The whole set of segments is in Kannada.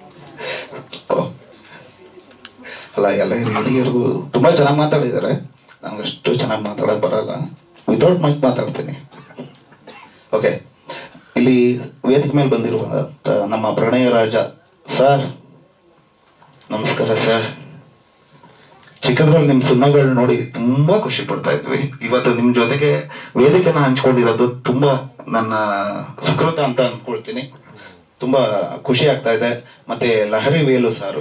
ಅಲ್ಲ ಎಲ್ಲ ಹಿರಿಯರಿಗೂ ತುಂಬಾ ಚೆನ್ನಾಗಿ ಮಾತಾಡಿದ್ದಾರೆ ನಂಗೆ ಅಷ್ಟು ಚೆನ್ನಾಗಿ ಮಾತಾಡಕ್ ಬರಲ್ಲ ವಿತೌಟ್ ಮೈಕ್ ಮಾತಾಡ್ತೀನಿ ಓಕೆ ಇಲ್ಲಿ ವೇದಿಕೆ ಮೇಲೆ ಬಂದಿರುವ ನಮ್ಮ ಪ್ರಣಯ ರಾಜ ಸರ್ ನಮಸ್ಕಾರ ಸರ್ ಚಿಕ್ಕದ್ರಲ್ಲಿ ನಿಮ್ ಸಿನಿಮಾಗಳು ನೋಡಿ ತುಂಬಾ ಖುಷಿ ಪಡ್ತಾ ಇದ್ವಿ ಇವತ್ತು ನಿಮ್ ಜೊತೆಗೆ ವೇದಿಕೆನ ಹಂಚ್ಕೊಂಡಿರೋದು ತುಂಬಾ ನನ್ನ ಸುಕೃತ ಅಂತ ಅನ್ಕೊಳ್ತೀನಿ ತುಂಬಾ ಖುಷಿ ಆಗ್ತಾ ಇದೆ ಮತ್ತೆ ಲಹರಿ ವೇಲು ಸಾರು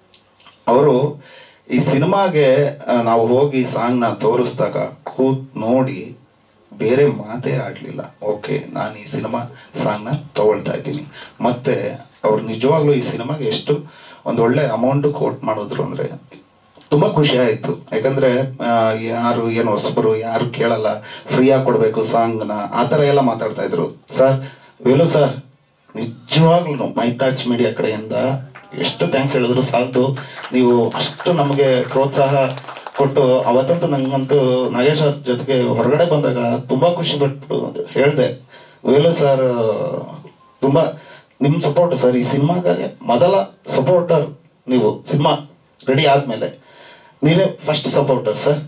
ಅವರು ಈ ಸಿನಿಮಾಗೆ ಆ, ನಾವು ಹೋಗಿ ಸಾಂಗ್ನ ತೋರಿಸಿದಾಗ ಕೂತ್ ನೋಡಿ ಬೇರೆ ಮಾತೇ ಆಡ್ಲಿಲ್ಲ ಓಕೆ ನಾನು ಈ ಸಿನಿಮಾ ಸಾಂಗ್ನ ತಗೊಳ್ತಾ ಇದ್ದೀನಿ ಮತ್ತೆ ಅವ್ರು ನಿಜವಾಗ್ಲೂ ಈ ಸಿನಿಮಾಗೆ ಎಷ್ಟು ಒಂದು ಒಳ್ಳೆ ಅಮೌಂಟ್ ಕೋಟ್ ಮಾಡಿದ್ರು ಅಂದ್ರೆ ತುಂಬಾ ಖುಷಿ ಆಯ್ತು ಯಾಕಂದ್ರೆ ಆ, ಯಾರು ಏನು ಹೊಸಬರು ಯಾರು ಕೇಳಲ್ಲ ಫ್ರೀಯಾಗಿ ಕೊಡ್ಬೇಕು ಸಾಂಗ್ನ ಆ ಥರ ಎಲ್ಲ ಮಾತಾಡ್ತಾ ಇದ್ರು ಸರ್ ವೇಲು ಸರ್ ನಿಜವಾಗ್ಲೂ ಮೈ ತಾಟ್ಸ್ ಮೀಡಿಯಾ ಕಡೆಯಿಂದ ಎಷ್ಟು ಥ್ಯಾಂಕ್ಸ್ ಹೇಳಿದ್ರು ಸಾಲದು ನೀವು ಅಷ್ಟು ನಮಗೆ ಪ್ರೋತ್ಸಾಹ ಕೊಟ್ಟು ಅವತ್ತಂತೂ ನಂಗಂತೂ ನಾಗೇಶ್ ಅವ್ರ ಜೊತೆಗೆ ಹೊರಗಡೆ ಬಂದಾಗ ತುಂಬಾ ಖುಷಿ ಪಟ್ಟು ಹೇಳಿದೆ ವೇಲು ಸರ್ ತುಂಬಾ ನಿಮ್ ಸಪೋರ್ಟ್ ಸರ್ ಈ ಸಿನಿಮಾಗೆ ಮೊದಲ ಸಪೋರ್ಟರ್ ನೀವು ಸಿನಿಮಾ ರೆಡಿ ಆದ್ಮೇಲೆ ನೀವೇ ಫಸ್ಟ್ ಸಪೋರ್ಟರ್ ಸರ್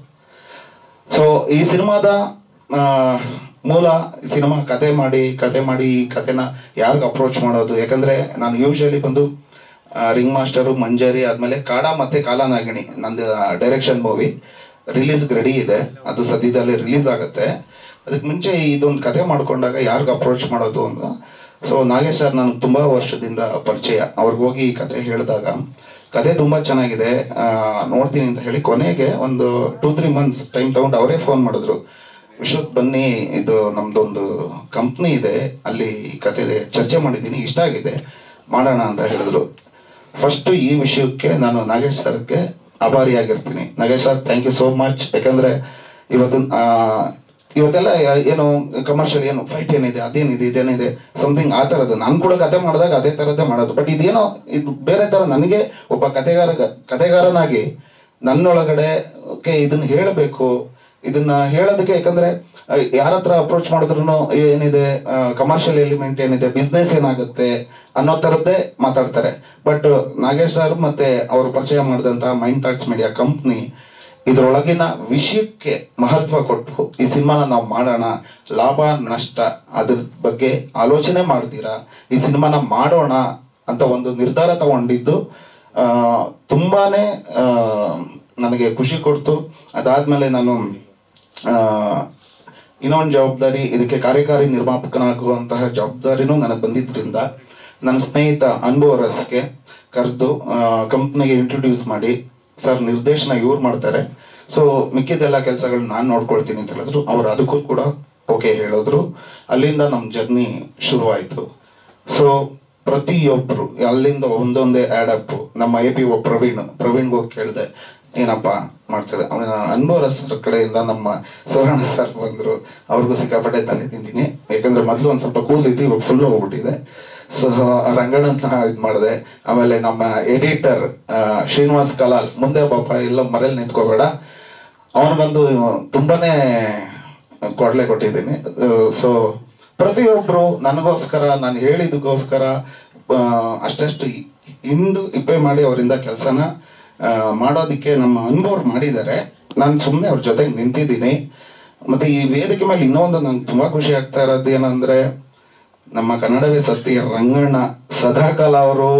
ಸೊ ಈ ಸಿನಿಮಾದ ಆ, ಮೂಲ ಸಿನಿಮಾ ಕತೆ ಮಾಡಿ ಕತೆ ಮಾಡಿ ಈ ಕತೆನ ಯಾರಿಗ ಅಪ್ರೋಚ್ ಮಾಡೋದು ಯಾಕಂದ್ರೆ ನಾನು ಯೂಶಲಿ ಬಂದು ರಿಂಗ್ ಮಾಸ್ಟರು ಮಂಜರಿ ಆದ್ಮೇಲೆ ಕಾಡ ಮತ್ತೆ ಕಾಲನಾಗಿಣಿ ನಂದು ಡೈರೆಕ್ಷನ್ ಮೂವಿ ರಿಲೀಸ್ ರೆಡಿ ಇದೆ ಅದು ಸದ್ಯದಲ್ಲೇ ರಿಲೀಸ್ ಆಗುತ್ತೆ ಅದಕ್ಕೆ ಮುಂಚೆ ಇದೊಂದು ಕತೆ ಮಾಡ್ಕೊಂಡಾಗ ಯಾರಿಗ ಅಪ್ರೋಚ್ ಮಾಡೋದು ಅಂತ ಸೊ ನಾಗೇಶ್ ಸರ್ ನನಗೆ ತುಂಬಾ ವರ್ಷದಿಂದ ಪರಿಚಯ ಅವ್ರಿಗೆ ಹೋಗಿ ಈ ಕತೆ ಹೇಳಿದಾಗ ಕತೆ ತುಂಬಾ ಚೆನ್ನಾಗಿದೆ ಆ, ನೋಡ್ತೀನಿ ಅಂತ ಹೇಳಿ ಕೊನೆಗೆ ಒಂದು ಟೂ ತ್ರೀ ಮಂತ್ಸ್ ಟೈಮ್ ತಗೊಂಡು ಅವರೇ ಫೋನ್ ಮಾಡಿದ್ರು ವಿಶ್ವಕ್ ಬನ್ನಿ ಇದು ನಮ್ದೊಂದು ಕಂಪ್ನಿ ಇದೆ ಅಲ್ಲಿ ಈ ಕತೆ ಚರ್ಚೆ ಮಾಡಿದ್ದೀನಿ ಇಷ್ಟ ಆಗಿದೆ ಮಾಡೋಣ ಅಂತ ಹೇಳಿದ್ರು ಫಸ್ಟ್ ಈ ವಿಷಯಕ್ಕೆ ನಾನು ನಾಗೇಶ್ ಸರ್ಗೆ ಆಭಾರಿಯಾಗಿರ್ತೀನಿ Nagesh sir thank you so much ಯಾಕಂದ್ರೆ ಇವತ್ತು ಆ, ಇವತ್ತೆಲ್ಲ ಏನು ಕಮರ್ಷಿಯಲ್ ಏನು ಫೈಟ್ ಏನಿದೆ ಅದೇನಿದೆ ಇದೇನಿದೆ ಸಮಥಿಂಗ್ ಆ ಥರದ್ದು ನಾನು ಕೂಡ ಕತೆ ಮಾಡಿದಾಗ ಅದೇ ಥರದ್ದೇ ಮಾಡೋದು ಬಟ್ ಇದೇನೋ ಇದು ಬೇರೆ ಥರ ನನಗೆ ಒಬ್ಬ ಕತೆಗಾರ ಕತೆಗಾರನಾಗಿ ನನ್ನೊಳಗಡೆ ಓಕೆ ಇದನ್ನ ಹೇಳಬೇಕು ಇದನ್ನ ಹೇಳೋದಕ್ಕೆ ಯಾಕಂದ್ರೆ ಯಾರ ಹತ್ರ ಅಪ್ರೋಚ್ ಮಾಡಿದ್ರು ಏನಿದೆ ಕಮರ್ಷಿಯಲ್ ಎಲಿಮೆಂಟ್ ಏನಿದೆ ಬಿಸ್ನೆಸ್ ಏನಾಗುತ್ತೆ ಅನ್ನೋ ಥರದ್ದೇ ಮಾತಾಡ್ತಾರೆ ಬಟ್ ನಾಗೇಶ್ ಸರ್ ಮತ್ತೆ ಅವರು ಪರಿಚಯ ಮಾಡಿದಂತ ಮೈಂಡ್ ಥಾಟ್ಸ್ ಮೀಡಿಯಾ ಕಂಪ್ನಿ ಇದರೊಳಗಿನ ವಿಷಯಕ್ಕೆ ಮಹತ್ವ ಕೊಟ್ಟು ಈ ಸಿನಿಮಾನ ನಾವು ಮಾಡೋಣ ಲಾಭ ನಷ್ಟ ಅದ್ರ ಬಗ್ಗೆ ಆಲೋಚನೆ ಮಾಡ್ತೀರಾ ಈ ಸಿನಿಮಾನ ಮಾಡೋಣ ಅಂತ ಒಂದು ನಿರ್ಧಾರ ತಗೊಂಡಿದ್ದು ಆ, ತುಂಬಾನೇ ಆ, ನನಗೆ ಖುಷಿ ಕೊಡ್ತು ಅದಾದ್ಮೇಲೆ ನಾನು ಆ, ಇನ್ನೊಂದು ಜವಾಬ್ದಾರಿ ಇದಕ್ಕೆ ಕಾರ್ಯಕಾರಿ ನಿರ್ಮಾಪಕನಾಗುವಂತಹ ಜವಾಬ್ದಾರಿನೂ ನನಗೆ ಬಂದಿದ್ರಿಂದ ನನ್ನ ಸ್ನೇಹಿತ ಅನುಭವ ರಸ್ಗೆ ಕರೆದು ಕಂಪ್ನಿಗೆ ಇಂಟ್ರೊಡ್ಯೂಸ್ ಮಾಡಿ ಸರ್ ನಿರ್ದೇಶನ ಇವ್ರು ಮಾಡ್ತಾರೆ ಸೊ ಮಿಕ್ಕಿದೆಲ್ಲ ಕೆಲಸಗಳು ನಾನು ನೋಡ್ಕೊಳ್ತೀನಿ ಅಂತ ಹೇಳಿದ್ರು ಅವ್ರು ಅದಕ್ಕೂ ಕೂಡ ಓಕೆ ಹೇಳಿದ್ರು ಅಲ್ಲಿಂದ ನಮ್ಮ ಜರ್ನಿ ಶುರುವಾಯಿತು ಸೊ ಪ್ರತಿಯೊಬ್ರು ಅಲ್ಲಿಂದ ಒಂದೊಂದೇ ಆ್ಯಡ್ ಅಪ್ ನಮ್ಮ ಎ ಪಿ ಒ ಪ್ರವೀಣ್ ಪ್ರವೀಣ್ಗೆ ಹೋಗಿ ಕೇಳಿದೆ ಏನಪ್ಪ ಮಾಡ್ತಾರೆ ಅವನ ಅನ್ಬೋರ ಸರ್ ಕಡೆಯಿಂದ ನಮ್ಮ ಸುವರ್ಣ ಸರ್ ಬಂದ್ರು ಅವ್ರಿಗೂ ಸಿಕ್ಕಾಪಟ್ಟೆ ತಲೆ ತಿಂತೀನಿ ಯಾಕಂದ್ರೆ ಮೊದಲು ಒಂದು ಸ್ವಲ್ಪ ಕೂಲ್ ಇತ್ತು ಇವಾಗ ಫುಲ್ ಹೋಗ್ಬಿಟ್ಟಿದೆ ಸೊ ರಂಗಣ್ಣನ ಇದು ಮಾಡಿದೆ ಆಮೇಲೆ ನಮ್ಮ ಎಡಿಟರ್ ಶ್ರೀನಿವಾಸ್ ಕಲಾಲ್ ಮುಂದೆ ಪಾಪ ಎಲ್ಲ ಮರೇಲಿ ನಿಂತ್ಕೋಬೇಡ ಅವನು ಬಂದು ತುಂಬಾನೇ ಕೊಡ್ಲೆ ಕೊಟ್ಟಿದ್ದೀನಿ ಸೊ ಪ್ರತಿಯೊಬ್ರು ನನಗೋಸ್ಕರ ನಾನು ಹೇಳಿದಕ್ಕೋಸ್ಕರ ಆ, ಅಷ್ಟಷ್ಟು ಇಂಡು ಇಪ್ಪೆ ಮಾಡಿ ಅವರಿಂದ ಕೆಲಸನ ಮಾಡೋದಕ್ಕೆ ನಮ್ಮ ಅನುಭವ್ರು ಮಾಡಿದ್ದಾರೆ ನಾನು ಸುಮ್ಮನೆ ಅವ್ರ ಜೊತೆಗೆ ನಿಂತಿದ್ದೀನಿ ಮತ್ತೆ ಈ ವೇದಿಕೆ ಮೇಲೆ ಇನ್ನೊಂದು ನಂಗೆ ತುಂಬಾ ಖುಷಿ ಆಗ್ತಾ ಇರೋದು ಏನಂದ್ರೆ ನಮ್ಮ ಕನ್ನಡವೇ ಸತ್ಯ ರಂಗಣ್ಣ ಸದಾಕಾಲ ಅವರು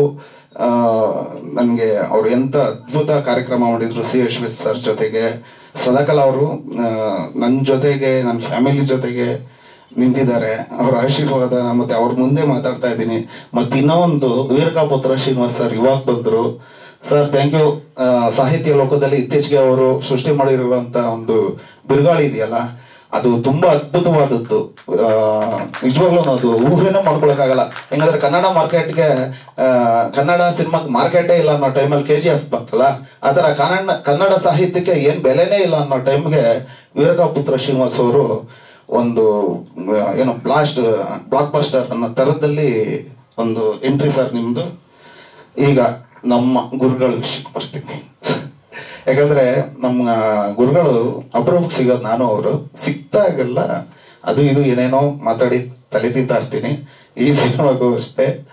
ನನಗೆ ಅವ್ರು ಎಂತ ಅದ್ಭುತ ಕಾರ್ಯಕ್ರಮ ಮಾಡಿದ್ರು ಸಿ ಎಸ್ ವಿ ಸರ್ ಜೊತೆಗೆ ಸದಾಕಾಲ ಅವರು ನನ್ನ ಜೊತೆಗೆ ನನ್ನ ಫ್ಯಾಮಿಲಿ ಜೊತೆಗೆ ನಿಂತಿದ್ದಾರೆ ಅವ್ರ ಆಶೀರ್ವಾದ ಮತ್ತೆ ಅವ್ರ ಮುಂದೆ ಮಾತಾಡ್ತಾ ಇದ್ದೀನಿ ಮತ್ತೆ ಇನ್ನೊಂದು ವೀರಕಾಪುತ್ರ ಶ್ರೀನಿವಾಸ್ ಸರ್ ಇವಾಗ ಬಂದ್ರು ಸರ್ ಥ್ಯಾಂಕ್ ಯು ಸಾಹಿತ್ಯ ಲೋಕದಲ್ಲಿ ಇತ್ತೀಚೆಗೆ ಅವರು ಸೃಷ್ಟಿ ಮಾಡಿರುವಂತ ಒಂದು ಬಿರುಗಾಳಿ ಇದೆಯಲ್ಲ ಅದು ತುಂಬಾ ಅದ್ಭುತವಾದದ್ದು ಆ, ನಿಜವಾಗ್ಲೂ ಅದು ಊಹೆನೂ ಮಾಡ್ಕೊಳಕ್ಕಾಗಲ್ಲ ಹೆಂಗಂದ್ರೆ ಕನ್ನಡ ಮಾರ್ಕೆಟ್ಗೆ ಕನ್ನಡ ಸಿನಿಮಾಗೆ ಮಾರ್ಕೆಟೇ ಇಲ್ಲ ಅನ್ನೋ ಟೈಮಲ್ಲಿ ಕೆ ಜಿ ಎಫ್ ಬಂತಲ್ಲ ಆ ಥರ ಕನ್ನಡ ಕನ್ನಡ ಸಾಹಿತ್ಯಕ್ಕೆ ಏನು ಬೆಲೆನೇ ಇಲ್ಲ ಅನ್ನೋ ಟೈಮ್ಗೆ ವೀರಕಾಪುತ್ರ ಶ್ರೀನಿವಾಸ್ ಅವರು ಒಂದು ಆ, ಏನು ಬ್ಲಾಸ್ಟ್ ಬ್ಲಾಕ್ ಬಸ್ಟರ್ ಅನ್ನೋ ಥರದಲ್ಲಿ ಒಂದು ಎಂಟ್ರಿ ಸರ್ ನಿಮ್ದು ಈಗ ನಮ್ಮ ಗುರುಗಳ ವಿಷಯಕ್ಕೆ ಬರ್ತೀನಿ ಯಾಕಂದ್ರೆ ನಮ್ಮ ಗುರುಗಳು ಅಪರೂಪಕ್ಕೆ ಸಿಗೋದು ನಾನು ಅವರು ಸಿಕ್ತಾಗೆಲ್ಲ ಅದು ಇದು ಏನೇನೋ ಮಾತಾಡಿ ತಲೆ ತಿಂತಾ ಇರ್ತೀನಿ ಈ ಸಿನಿಮಾಗೂ ಅಷ್ಟೇ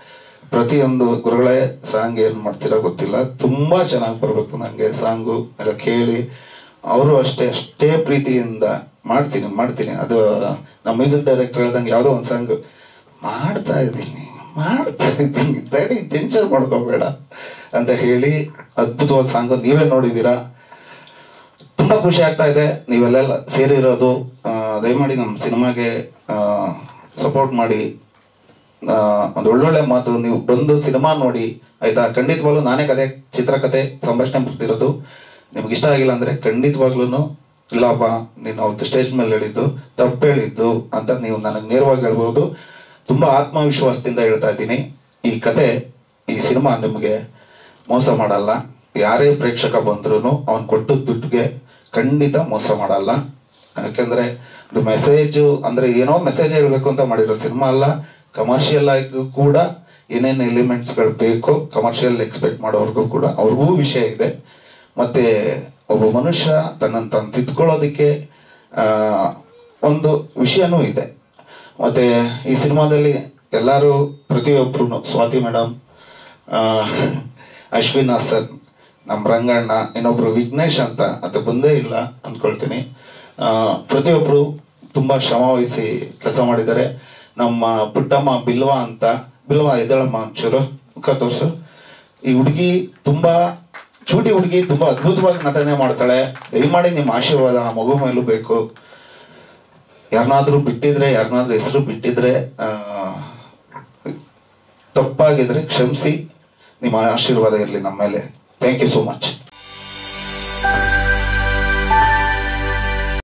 ಪ್ರತಿಯೊಂದು ಗುರುಗಳೇ ಸಾಂಗ್ ಏನು ಮಾಡ್ತೀರಾ ಗೊತ್ತಿಲ್ಲ ತುಂಬಾ ಚೆನ್ನಾಗಿ ಬರಬೇಕು ನನಗೆ ಸಾಂಗು ಎಲ್ಲ ಕೇಳಿ ಅವರು ಅಷ್ಟೇ ಅಷ್ಟೇ ಪ್ರೀತಿಯಿಂದ ಮಾಡ್ತೀನಿ ಮಾಡ್ತೀನಿ ಅದು ನಮ್ಮ ಮ್ಯೂಸಿಕ್ ಡೈರೆಕ್ಟರ್ ಹೇಳ್ದಂಗೆ ಯಾವುದೋ ಒಂದು ಸಾಂಗ್ ಮಾಡ್ತಾ ಇದ್ದೀನಿ ಮಾಡ್ತಾ ಇದ್ದೀನಿ ತಡಿ ಟೆನ್ಷನ್ ಮಾಡ್ಕೋಬೇಡ ಅಂತ ಹೇಳಿ ಅದ್ಭುತವಾದ ಸಾಂಗು ನೀವೇ ನೋಡಿದ್ದೀರಾ ತುಂಬ ಖುಷಿ ಆಗ್ತಾ ಇದೆ ನೀವೆಲ್ಲ ಸೇರಿರೋದು ಆ, ದಯಮಾಡಿ ನಮ್ಮ ಸಿನಿಮಾಗೆ ಸಪೋರ್ಟ್ ಮಾಡಿ ಆ, ಒಂದು ಒಳ್ಳೊಳ್ಳೆ ಮಾತು ನೀವು ಬಂದು ಸಿನಿಮಾ ನೋಡಿ ಆಯ್ತಾ ಖಂಡಿತವಾಗ್ಲೂ ನಾನೇ ಕತೆ ಚಿತ್ರಕಥೆ ಸಂಭಾಷಣೆ ಬರ್ತಿರೋದು ನಿಮ್ಗೆ ಇಷ್ಟ ಆಗಿಲ್ಲ ಅಂದ್ರೆ ಖಂಡಿತವಾಗ್ಲೂ ಇಲ್ಲಪ್ಪ ನೀನು ಅವತ್ತು ಸ್ಟೇಜ್ ಮೇಲೆ ಹೇಳಿದ್ದು ತಪ್ಪು ಹೇಳಿದ್ದು ಅಂತ ನೀವು ನನಗೆ ನೇರವಾಗಿ ಹೇಳ್ಬೋದು ತುಂಬಾ ಆತ್ಮವಿಶ್ವಾಸದಿಂದ ಹೇಳ್ತಾ ಇದ್ದೀನಿ ಈ ಕತೆ ಈ ಸಿನಿಮಾ ನಿಮಗೆ ಮೋಸ ಮಾಡಲ್ಲ ಯಾರೇ ಪ್ರೇಕ್ಷಕ ಬಂದ್ರು ಅವ್ನು ಕೊಟ್ಟದ ದುಡ್ಡಿಗೆ ಖಂಡಿತ ಮೋಸ ಮಾಡಲ್ಲ ಯಾಕೆಂದ್ರೆ ಇದು ಮೆಸೇಜ್ ಅಂದ್ರೆ ಏನೋ ಮೆಸೇಜ್ ಹೇಳ್ಬೇಕು ಅಂತ ಮಾಡಿರೋ ಸಿನಿಮಾ ಅಲ್ಲ ಕಮರ್ಷಿಯಲ್ ಆಗಿ ಕೂಡ ಏನೇನು ಎಲಿಮೆಂಟ್ಸ್ಗಳು ಬೇಕೋ ಕಮರ್ಷಿಯಲ್ ಎಕ್ಸ್ಪೆಕ್ಟ್ ಮಾಡೋರ್ಗೂ ಕೂಡ ಅವ್ರಿಗೂ ವಿಷಯ ಇದೆ ಮತ್ತೆ ಒಬ್ಬ ಮನುಷ್ಯ ತನ್ನನ್ನು ತಾನು ತಿದ್ಕೊಳ್ಳೋದಕ್ಕೆ ಆ, ಒಂದು ವಿಷಯನೂ ಇದೆ ಮತ್ತೆ ಈ ಸಿನಿಮಾದಲ್ಲಿ ಎಲ್ಲರೂ ಪ್ರತಿಯೊಬ್ಬರು ಸ್ವಾತಿ ಮೇಡಮ್ ಅಶ್ವಿನ್ ಹಾಸನ್ ನಮ್ಮ ರಂಗಣ್ಣ ಇನ್ನೊಬ್ರು ವಿಘ್ನೇಶ್ ಅಂತ ಅದು ಬಂದೇ ಇಲ್ಲ ಅಂದ್ಕೊಳ್ತೀನಿ ಆ, ಪ್ರತಿಯೊಬ್ರು ತುಂಬಾ ಶ್ರಮ ವಹಿಸಿ ಕೆಲಸ ಮಾಡಿದ್ದಾರೆ ನಮ್ಮ ಪುಟ್ಟಮ್ಮ ಬಿಲ್ವಾ ಅಂತ ಬಿಲ್ವಾ ಎದ್ದೇಳಮ್ಮ ಒಂಚೂರು ಮುಖ ತೋರ್ಸು ಈ ಹುಡುಗಿ ತುಂಬಾ ಚೂಟಿ ಹುಡುಗಿ ತುಂಬಾ ಅದ್ಭುತವಾಗಿ ನಟನೆ ಮಾಡ್ತಾಳೆ ದಯಮಾಡಿ ನಿಮ್ಮ ಆಶೀರ್ವಾದ ಆ ಮಗು ಮೇಲೂ ಬೇಕು ಯಾರನ್ನಾದ್ರೂ ಬಿಟ್ಟಿದ್ರೆ ಯಾರನ್ನಾದ್ರೂ ಹೆಸರು ಬಿಟ್ಟಿದ್ರೆ ಆ, ತಪ್ಪಾಗಿದ್ರೆ ಕ್ಷಮಿಸಿ ನಿಮ್ಮ ಆಶೀರ್ವಾದ ಇರಲಿ ನಮ್ಮ ಮೇಲೆ ಥ್ಯಾಂಕ್ ಯು ಸೋ ಮಚ್